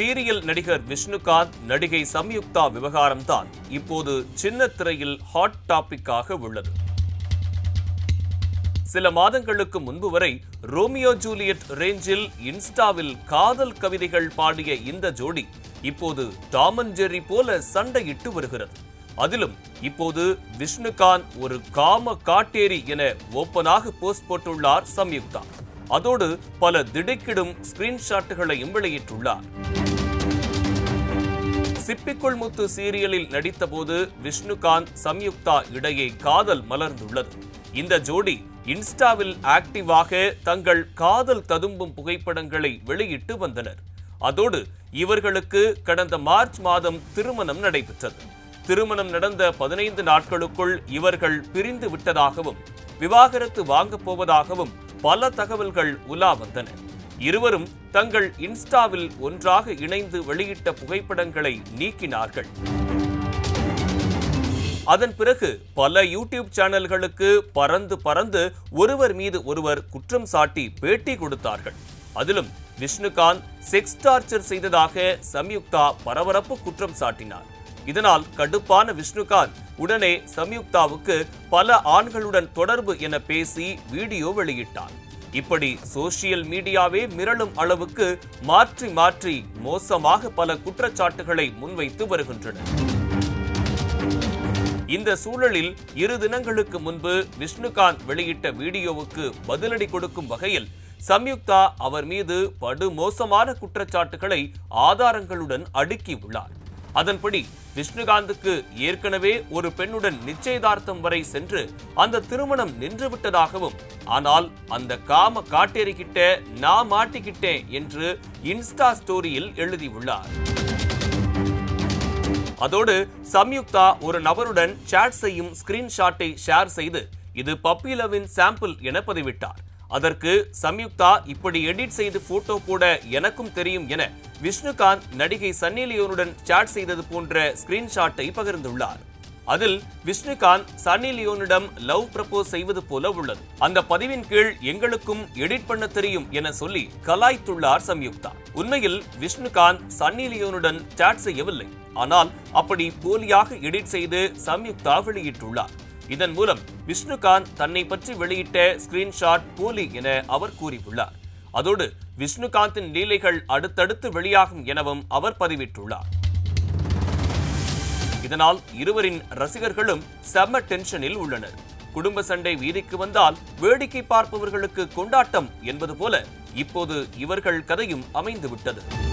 serial நடிகர் விஷ்ணுகாந்த் நடிகை சம்யுக்தா விவகாரம்தான் இப்போது சின்ன திரையில் ஹாட் டாபிக்காக உள்ளது சில மாதங்களுக்கு முன்பு வரை ரோமியோ ஜூலியட் ரேஞ்சில் இன்ஸ்டாவில் காதல் கவிதைகள் பாடிய இந்த ஜோடி இப்போது டாம் அண்ட் ஜெர்ரி போல சண்டையிட்டு வருகிறது அதிலும் இப்போது விஷ்ணுகாந்த் ஒரு காம காட்டேரி என ஓப்பனாக போஸ்ட் போட்டுள்ளார் சம்யுக்தா அதோடு பல திடுக்கிடும் ஸ்கிரீன்ஷாட்டுகளையும் வெளியிட்டுள்ளார் சிப்பிக்குள் முத்து சீரியலில் நடித்தபோது விஷ்ணுகாந்த் சம்யுக்தா இடையே காதல் மலர்ந்துள்ளது இந்த ஜோடி இன்ஸ்டாவில் ஆக்டிவாக தங்கள் காதல் ததும்பும் புகைப்படங்களை வெளியிட்டு வந்தனர் அதோடு இவர்களுக்கு கடந்த மார்ச் மாதம் திருமணம் நடைபெற்றது திருமணம் நடந்த பதினைந்து நாட்களுக்குள் இவர்கள் பிரிந்து விட்டதாகவும் விவாகரத்து வாங்கப் போவதாகவும் பல தகவல்கள் உலா வந்தன இருவரும் தங்கள் இன்ஸ்டாவில் ஒன்றாக இணைந்து வெளியிட்ட புகைப்படங்களை நீக்கினார்கள் அதன் பிறகு பல யூடியூப் சேனல்களுக்கு பறந்து பறந்து ஒருவர் மீது ஒருவர் குற்றம் சாட்டி பேட்டி கொடுத்தார்கள் அதிலும் விஷ்ணுகாந்த் செக்ஸ் டார்ச்சர் செய்ததாக சம்யுக்தா பரபரப்பு குற்றம் சாட்டினார் இதனால் கடுப்பான விஷ்ணுகாந்த் உடனே சம்யுக்தாவுக்கு பல ஆண்களுடன் தொடர்பு என பேசி வீடியோ வெளியிட்டார் இப்படி சோசியல் மீடியாவே மிரளும் அளவுக்கு மாற்றி மாற்றி மோசமாக பல குற்றச்சாட்டுகளை முன்வைத்து வருகின்றனர் இந்த சூழலில் இரு தினங்களுக்கு முன்பு விஷ்ணுகாந்த் வெளியிட்ட வீடியோவுக்கு பதிலடி கொடுக்கும் வகையில் சம்யுக்தா அவர் மீது படுமோசமான குற்றச்சாட்டுகளை ஆதாரங்களுடன் அடுக்கியுள்ளார் அதன்படி விஷ்ணுகாந்துக்கு ஏற்கனவே ஒரு பெண்ணுடன் நிச்சயதார்த்தம் வரை சென்று அந்த திருமணம் நின்றுவிட்டதாகவும் ஆனால் அந்த காம காட்டேறிக்கிட்ட நான் மாட்டிக்கிட்டேன் என்று இன்ஸ்டா ஸ்டோரியில் எழுதியுள்ளார் அதோடு சம்யுக்தா ஒரு நபருடன் சாட் செய்யும் ஸ்கிரீன்ஷாட்டை ஷேர் செய்து இது பப்பி லவின் சாம்பிள் என பதிவிட்டார் அதற்கு சம்யுக்தா இப்படி எடிட் செய்து போட்டோ போட எனக்கும் தெரியும் என விஷ்ணுகாந்த் நடிகை சன்னி லியோனுடன் சாட் செய்தது போன்ற ஸ்கிரீன்ஷாட்டை பகிர்ந்துள்ளார் அதில் விஷ்ணுகாந்த் சன்னி லியோனிடம் லவ் ப்ரப்போஸ் செய்வது போல உள்ளது அந்த பதிவின் கீழ் எங்களுக்கும் எடிட் பண்ண தெரியும் என சொல்லி கலாய்த்துள்ளார் சம்யுக்தா உண்மையில் விஷ்ணுகாந்த் சன்னி லியோனுடன் சாட் செய்யவில்லை ஆனால் அப்படி போலியாக எடிட் செய்து சம்யுக்தா வெளியிட்டுள்ளார் இதன் மூலம் விஷ்ணுகாந்த் தன்னை பற்றி வெளியிட்ட ஸ்கிரீன்ஷாட் போலி என அவர் கூறியுள்ளார் அதோடு விஷ்ணுகாந்தின் லீலைகள் அடுத்தடுத்து வெளியாகும் எனவும் அவர் பதிவிட்டுள்ளார் இதனால் இருவரின் ரசிகர்களும் செம்ம டென்ஷனில் உள்ளனர் குடும்ப சண்டை வீதிக்கு வந்தால் வேடிக்கை பார்ப்பவர்களுக்கு கொண்டாட்டம் என்பது போல இப்போது இவர்கள் கதையும் அமைந்து விட்டது